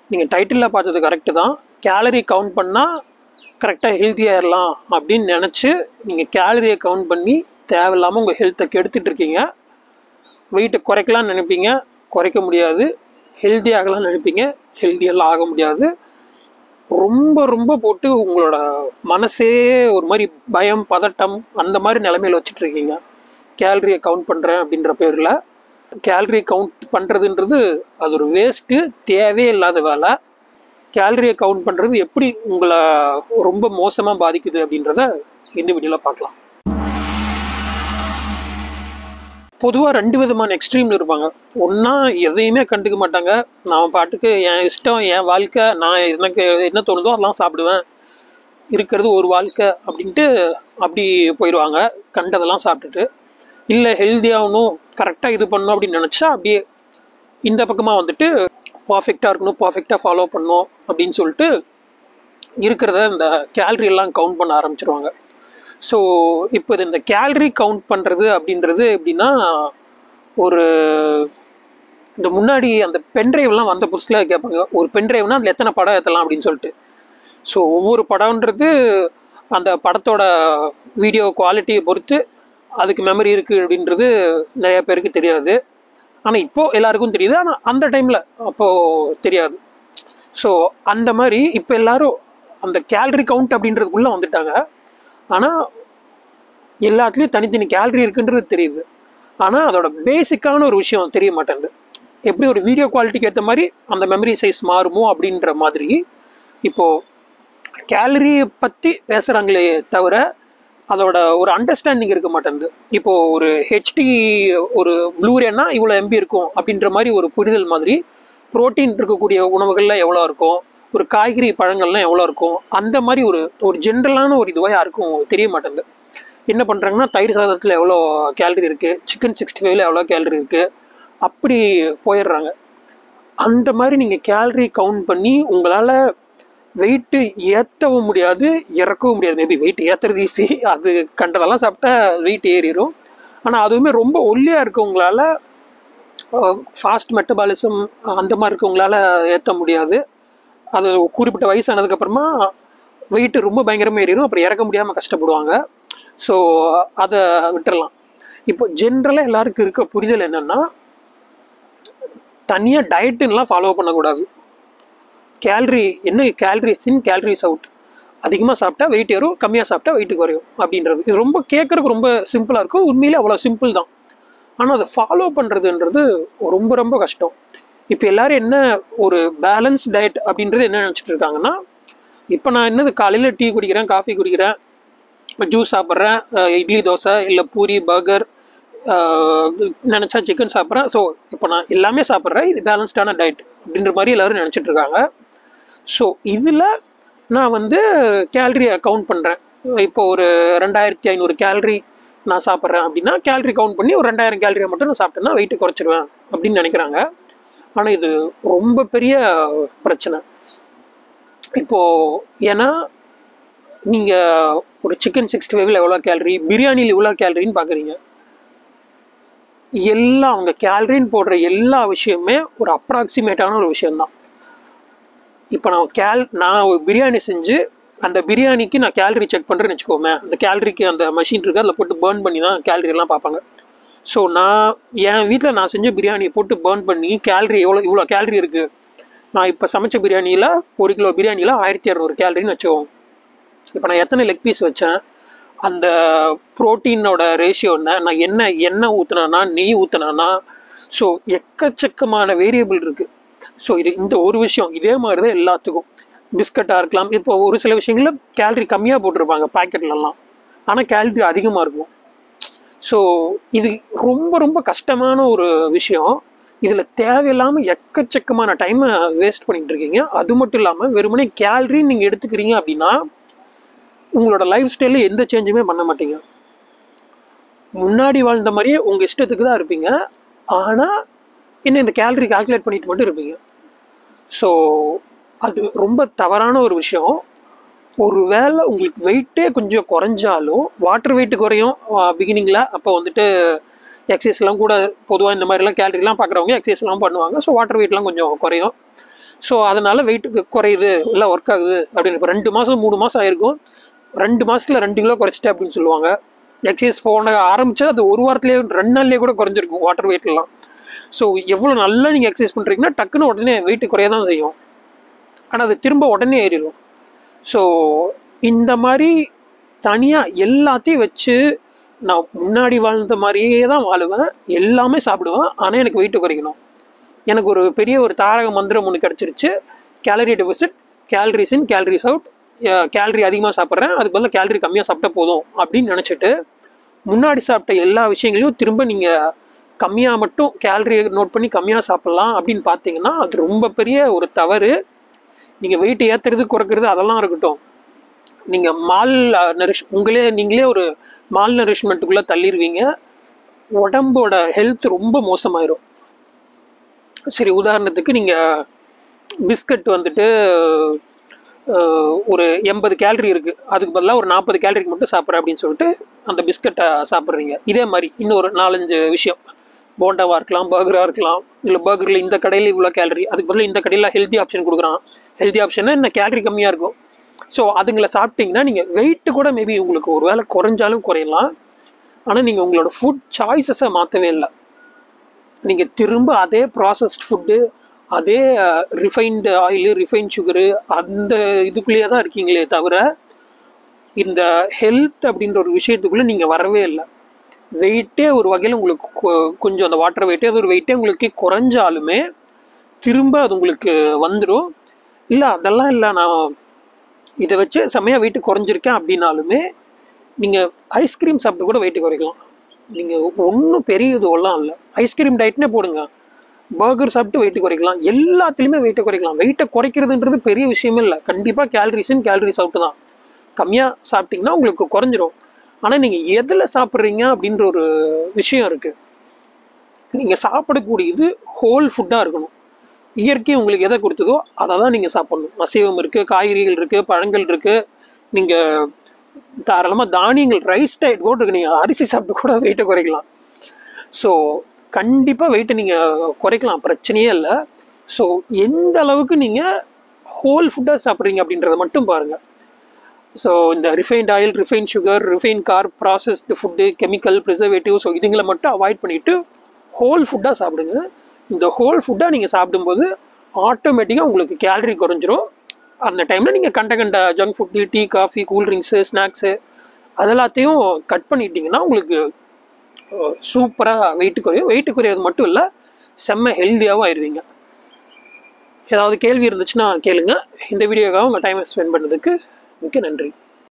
நீங்கள் டைட்டிலில் பார்த்தது கரெக்டு தான் கேலரி கவுண்ட் பண்ணால் கரெக்டாக ஹெல்த்தியாகிடலாம் அப்படின்னு நினச்சி நீங்கள் கேலரியை கவுண்ட் பண்ணி தேவையில்லாமல் உங்கள் ஹெல்த்தை கெடுத்துட்டு இருக்கீங்க வெயிட்டை குறைக்கலாம்னு நினைப்பீங்க குறைக்க முடியாது ஹெல்தி ஆகலாம்னு நினைப்பீங்க ஹெல்த்தியெல்லாம் ஆக முடியாது ரொம்ப ரொம்ப போட்டு உங்களோட மனசே ஒரு மாதிரி பயம் பதட்டம் அந்த மாதிரி நிலைமையில வச்சுட்டு இருக்கீங்க கேலரியை கவுண்ட் பண்ணுறேன் அப்படின்ற பேரில் கேலரி கவுண்ட் பண்ணுறதுன்றது அது ஒரு வேஸ்ட்டு தேவையே இல்லாத வேலை கேலரியை கவுண்ட் பண்ணுறது எப்படி உங்களை ரொம்ப மோசமாக பாதிக்குது அப்படின்றத இந்த வீடியோவில் பார்க்கலாம் பொதுவாக ரெண்டு விதமான எக்ஸ்ட்ரீமில் இருப்பாங்க ஒன்றா எதையுமே கண்டுக்க மாட்டாங்க நான் பாட்டுக்கு என் இஷ்டம் என் வாழ்க்கை நான் எனக்கு என்ன தோணுதோ அதெல்லாம் சாப்பிடுவேன் இருக்கிறது ஒரு வாழ்க்கை அப்படின்ட்டு அப்படி போயிடுவாங்க கண்டதெல்லாம் சாப்பிட்டுட்டு இல்லை ஹெல்த்தியாகணும் கரெக்டாக இது பண்ணணும் அப்படின்னு நினச்சா அப்படியே இந்த பக்கமாக வந்துட்டு பர்ஃபெக்டாக இருக்கணும் பர்ஃபெக்டாக ஃபாலோ பண்ணணும் அப்படின்னு சொல்லிட்டு இருக்கிறத இந்த கேலரி எல்லாம் கவுண்ட் பண்ண ஆரம்பிச்சிருவாங்க ஸோ இப்போ இது இந்த கேலரி கவுண்ட் பண்ணுறது அப்படின்றது எப்படின்னா ஒரு இந்த முன்னாடி அந்த பென்ட்ரைவ்லாம் வந்த புதுசில் கேட்பாங்க ஒரு பென்ட்ரைவ்னா அதில் எத்தனை படம் ஏற்றலாம் அப்படின்னு சொல்லிட்டு ஸோ ஒவ்வொரு படம்ன்றது அந்த படத்தோட வீடியோ குவாலிட்டியை பொறுத்து அதுக்கு மெமரி இருக்குது அப்படின்றது நிறைய பேருக்கு தெரியாது ஆனால் இப்போது எல்லாருக்கும் தெரியுது ஆனால் அந்த டைமில் அப்போது தெரியாது ஸோ அந்த மாதிரி இப்போ எல்லாரும் அந்த கேலரி கவுண்ட் அப்படின்றதுக்குள்ளே வந்துட்டாங்க ஆனால் எல்லாத்துலேயும் தனித்தனி கேலரி இருக்குன்றது தெரியுது ஆனால் அதோட பேசிக்கான ஒரு விஷயம் தெரிய மாட்டேங்குது எப்படி ஒரு வீடியோ குவாலிட்டிக்கு ஏற்ற மாதிரி அந்த மெமரி சைஸ் மாறுமோ அப்படின்ற மாதிரி இப்போது கேலரியை பற்றி பேசுகிறாங்களே தவிர அதோட ஒரு அண்டர்ஸ்டாண்டிங் இருக்க மாட்டேங்குது இப்போது ஒரு ஹெச்டி ஒரு ப்ளூரேனா இவ்வளோ எம்பி இருக்கும் அப்படின்ற மாதிரி ஒரு புரிதல் மாதிரி புரோட்டீன் இருக்கக்கூடிய உணவுகளில் எவ்வளோ இருக்கும் ஒரு காய்கறி பழங்கள்லாம் எவ்வளோ இருக்கும் அந்த மாதிரி ஒரு ஒரு ஜென்ரலான ஒரு இதுவாக யாருக்கும் தெரிய மாட்டேங்குது என்ன பண்ணுறாங்கன்னா தயிர் சாதத்தில் எவ்வளோ கேலரி இருக்குது சிக்கன் சிக்ஸ்டி ஃபைவ்ல எவ்வளோ கேலரி இருக்குது அப்படி போயிடுறாங்க அந்த மாதிரி நீங்கள் கேலரி கவுண்ட் பண்ணி உங்களால் வெயிட்டு ஏற்றவும் முடியாது இறக்கவும் முடியாது மேபி வெயிட் ஏற்றுறது ஈஸி அது கண்டதெல்லாம் சாப்பிட்டா வெயிட் ஏறிடும் ஆனால் அதுவுமே ரொம்ப ஒல்லியாக இருக்கவங்களால ஃபாஸ்ட் மெட்டபாலிசம் அந்த மாதிரி இருக்கவங்களால ஏற்ற முடியாது அது குறிப்பிட்ட வயசானதுக்கப்புறமா வெயிட்டு ரொம்ப பயங்கரமாக ஏறிடும் அப்புறம் இறக்க முடியாமல் கஷ்டப்படுவாங்க ஸோ அதை விட்டுறலாம் இப்போ ஜென்ரலாக எல்லாருக்கும் இருக்க புரிதல் என்னென்னா தனியாக டயட்டுன்னெலாம் ஃபாலோ பண்ணக்கூடாது கேலரி என்ன கேலரிஸ் இன் கேலரிஸ் அவுட் அதிகமாக சாப்பிட்டா வெயிட் ஏறும் கம்மியாக சாப்பிட்டா வெயிட் குறையும் அப்படின்றது இது ரொம்ப கேட்குறதுக்கு ரொம்ப சிம்பிளாக இருக்கும் உண்மையிலே அவ்வளோ சிம்பிள் தான் ஆனால் அதை ஃபாலோ பண்ணுறதுன்றது ரொம்ப ரொம்ப கஷ்டம் இப்போ எல்லாரும் என்ன ஒரு பேலன்ஸ் டயட் அப்படின்றது என்ன நினச்சிட்டு இருக்காங்கன்னா இப்போ நான் என்னது காலையில் டீ குடிக்கிறேன் காஃபி குடிக்கிறேன் ஜூஸ் சாப்பிட்றேன் இட்லி தோசை இல்லை பூரி பர்கர் நினச்சா சிக்கன் சாப்பிட்றேன் ஸோ இப்போ நான் எல்லாமே சாப்பிட்றேன் இது பேலன்ஸ்டான டயட் அப்படின்ற மாதிரி எல்லோரும் நினச்சிட்டு இருக்காங்க ஸோ இதில் நான் வந்து கேலரியை கவுண்ட் பண்ணுறேன் இப்போ ஒரு ரெண்டாயிரத்தி ஐநூறு கேலரி நான் சாப்பிட்றேன் அப்படின்னா கேலரி கவுண்ட் பண்ணி ஒரு ரெண்டாயிரம் கேலரியை மட்டும் நான் சாப்பிட்டேன்னா வெயிட்டு குறைச்சிருவேன் அப்படின்னு நினைக்கிறாங்க ஆனால் இது ரொம்ப பெரிய பிரச்சனை இப்போது ஏன்னா நீங்கள் ஒரு சிக்கன் சிக்ஸ்டி ஃபைவ்ல எவ்வளோ கேலரி பிரியாணியில் எவ்வளோ கேலரின்னு பார்க்குறீங்க எல்லாம் அவங்க கேலரின்னு போடுற எல்லா விஷயமே ஒரு அப்ராக்சிமேட்டான ஒரு விஷயம்தான் இப்போ நான் கேல் நான் ஒரு பிரியாணி செஞ்சு அந்த பிரியாணிக்கு நான் கேலரி செக் பண்ணுறேன்னு வச்சுக்கோமே அந்த கேலரிக்கு அந்த மஷின் இருக்குது அதில் போட்டு பேர்ன் பண்ணி தான் கேலரி எல்லாம் பார்ப்பாங்க ஸோ நான் என் வீட்டில் நான் செஞ்ச பிரியாணியை போட்டு பேர்ன் பண்ணி கேலரி எவ்வளோ இவ்வளோ கேலரி இருக்குது நான் இப்போ சமைச்ச பிரியாணியில் ஒரு கிலோ பிரியாணியில் ஆயிரத்தி இரநூறு கேலரின்னு வச்சுக்கோங்க இப்போ நான் எத்தனை லெக் பீஸ் வச்சேன் அந்த ப்ரோட்டீனோட ரேஷியோ என்ன நான் என்ன எண்ணெய் ஊற்றுனேன்னா நெய் ஊற்றுனேன்னா ஸோ எக்கச்சக்கமான வேரியபிள் இருக்குது ஸோ இது இந்த ஒரு விஷயம் இதே மாதிரி தான் எல்லாத்துக்கும் பிஸ்கட்டாக இருக்கலாம் இப்போ ஒரு சில விஷயங்களில் கேலரி கம்மியாக போட்டிருப்பாங்க பாக்கெட்லலாம் ஆனால் கேலரி அதிகமாக இருக்கும் ஸோ இது ரொம்ப ரொம்ப கஷ்டமான ஒரு விஷயம் இதில் தேவையில்லாமல் எக்கச்சக்கமான டைமை வேஸ்ட் பண்ணிட்டு இருக்கீங்க அது மட்டும் இல்லாமல் வெறுமனே கேலரி நீங்கள் எடுத்துக்கிறீங்க அப்படின்னா உங்களோட லைஃப் ஸ்டைலில் எந்த சேஞ்சுமே பண்ண மாட்டீங்க முன்னாடி வாழ்ந்த மாதிரியே உங்கள் இஷ்டத்துக்கு தான் இருப்பீங்க ஆனால் என்ன இந்த கேலரி கால்குலேட் பண்ணிட்டு மட்டும் இருப்பீங்க ஸோ அது ரொம்ப தவறான ஒரு விஷயம் ஒரு வேளை உங்களுக்கு வெயிட்டே கொஞ்சம் குறைஞ்சாலும் வாட்டர் வெயிட் குறையும் பிகினிங்கில் அப்போ வந்துட்டு எக்ஸசைஸ்லாம் கூட பொதுவாக இந்த மாதிரிலாம் கேலரிலாம் பார்க்குறவங்க எக்ஸசைஸ்லாம் பண்ணுவாங்க ஸோ வாட்டர் வெயிட்லாம் கொஞ்சம் குறையும் ஸோ அதனால் வெயிட்டுக்கு குறையுது இல்லை ஒர்க் ஆகுது அப்படின்னு இப்போ ரெண்டு மாதம் மூணு மாதம் ஆயிருக்கும் ரெண்டு மாதத்தில் ரெண்டு கிலோ குறைச்சிட்டேன் அப்படின்னு சொல்லுவாங்க எக்ஸசைஸ் போன ஆரம்பிச்சா அது ஒரு வாரத்துலேயே ரெண்டு நாள்லேயே கூட குறைஞ்சிருக்கும் வாட்டர் வெயிட்லாம் ஸோ எவ்வளோ நல்லா நீங்கள் எக்ஸசைஸ் பண்ணுறீங்கன்னா டக்குன்னு உடனே வெயிட் குறைய தான் செய்யும் ஆனால் அது திரும்ப உடனே ஏறிடும் ஸோ இந்த மாதிரி தனியாக எல்லாத்தையும் வச்சு நான் முன்னாடி வாழ்ந்த மாதிரியே தான் வாழுவேன் எல்லாமே சாப்பிடுவேன் ஆனால் எனக்கு வெயிட் குறைக்கணும் எனக்கு ஒரு பெரிய ஒரு தாரக மந்திரம் ஒன்று கிடச்சிருச்சு calorie deficit calories in calories out calorie அதிகமாக சாப்பிட்றேன் அதுக்கு பதிலாக கேலரி கம்மியாக சாப்பிட்டா போதும் அப்படின்னு நினச்சிட்டு முன்னாடி சாப்பிட்ட எல்லா விஷயங்களையும் திரும்ப நீங்கள் கம்மியாக மட்டும் கேலரி நோட் பண்ணி கம்மியாக சாப்பிட்லாம் அப்படின்னு பார்த்தீங்கன்னா அது ரொம்ப பெரிய ஒரு தவறு நீங்கள் வெயிட் ஏற்றுறது குறைக்கிறது அதெல்லாம் இருக்கட்டும் நீங்கள் மால் நரிஷ் உங்களே நீங்களே ஒரு மால் நரிஷ்மெண்ட்டுக்குள்ளே தள்ளிடுவீங்க உடம்போட ஹெல்த் ரொம்ப மோசமாயிரும் சரி உதாரணத்துக்கு நீங்கள் பிஸ்கட் வந்துட்டு அஹ், ஒரு எண்பது கேலரி இருக்குது அதுக்கு பதிலாக ஒரு நாற்பது கேலரிக்கு மட்டும் சாப்பிட்றேன் அப்படின்னு சொல்லிட்டு அந்த பிஸ்கட்டை சாப்பிட்றீங்க இதே மாதிரி இன்னொரு நாலஞ்சு விஷயம் போண்டாவாக இருக்கலாம் பர்கராக இருக்கலாம் இல்லை பர்கரில் இந்த கடையில் இவ்வளோ கேலரி அதுக்கு பதிலாக இந்த கடையில் ஹெல்த்தி ஆப்ஷன் கொடுக்குறான் ஹெல்த்தி ஆப்ஷன்னா இன்னும் கேலரி கம்மியாக இருக்கும் ஸோ அதுங்களை சாப்பிட்டீங்கன்னா நீங்கள் வெயிட்டு கூட மேபி உங்களுக்கு ஒரு வேளை குறைஞ்சாலும் குறையலாம் ஆனால் நீங்கள் உங்களோட ஃபுட் சாய்ஸஸை மாற்றவே இல்லை நீங்கள் திரும்ப அதே ப்ராசஸ்ட் ஃபுட்டு அதே ரிஃபைன்டு ஆயிலு ரிஃபைன் சுகரு அந்த இதுக்குள்ளேயே தான் இருக்கீங்களே தவிர இந்த ஹெல்த் அப்படின்ற ஒரு விஷயத்துக்குள்ளே நீங்கள் வரவே இல்லை வெயிட்டே ஒரு வகையில் உங்களுக்கு கொ- கொஞ்சம் அந்த வாட்டர் வெயிட்டே அது ஒரு வெயிட்டே உங்களுக்கு குறைஞ்சாலுமே திரும்ப அது உங்களுக்கு வந்துடும் இல்லை அதெல்லாம் இல்லை நான் இதை வச்சு செம்மையாக வெயிட் குறைஞ்சிருக்கேன் அப்படின்னாலுமே நீங்கள் ஐஸ்கிரீம் சாப்பிட்டு கூட வெயிட் குறைக்கலாம் நீங்கள் ஒன்றும் பெரிய இதுவெல்லாம் இல்லை ஐஸ்கிரீம் டயட்னே போடுங்க பர்கர் சாப்பிட்டு வெயிட் குறைக்கலாம் எல்லாத்துலேயுமே வெயிட்டை குறைக்கலாம் வெயிட்டை குறைக்கிறதுன்றது பெரிய விஷயமே இல்லை கண்டிப்பாக கேலரிஸும் கேலரிஸ் அவுட்டு தான் கம்மியாக சாப்பிட்டீங்கன்னா உங்களுக்கு குறைஞ்சிரும் ஆனால் நீங்கள் எதில் சாப்பிட்றீங்க அப்படின்ற ஒரு விஷயம் இருக்குது நீங்கள் சாப்பிடக்கூடியது ஹோல் ஃபுட்டாக இருக்கணும் இயற்கை உங்களுக்கு எதை கொடுத்ததோ அதை தான் நீங்கள் சாப்பிடணும் அசைவம் இருக்குது காய்கறிகள் இருக்குது பழங்கள் இருக்குது நீங்கள் தாராளமாக தானியங்கள் ரைஸ் டயட் கூட இருக்கு நீங்கள் அரிசி சாப்பிட்டு கூட வெயிட்டை குறைக்கலாம் ஸோ கண்டிப்பாக வெயிட்டை நீங்கள் குறைக்கலாம் பிரச்சனையே இல்லை ஸோ எந்த அளவுக்கு நீங்கள் ஹோல் ஃபுட்டாக சாப்பிட்றீங்க அப்படின்றத மட்டும் பாருங்கள் ஸோ இந்த refined oil refine sugar refine carb processed food chemical preservative so இதுங்களை மட்டும் அவாய்ட் பண்ணிவிட்டு ஹோல் ஃபுட்டாக சாப்பிடுங்க இந்த ஹோல் ஃபுட்டாக நீங்கள் சாப்பிடும்போது ஆட்டோமேட்டிக்காக உங்களுக்கு கேலரி குறைஞ்சிரும் அந்த டைமில் நீங்கள் கண்ட கண்ட junk food tea coffee cool drinks snacks அதெல்லாத்தையும் கட் பண்ணிட்டீங்கன்னா உங்களுக்கு சூப்பராக வெயிட் குறையும் வெயிட் குறையிறது மட்டும் இல்லை செம்ம ஹெல்த்தியாகவும் ஆயிடுவீங்க ஏதாவது கேள்வி இருந்துச்சுன்னா கேளுங்க இந்த வீடியோக்காக உங்கள் டைமை ஸ்பெண்ட் பண்ணதுக்கு மிக்க நன்றி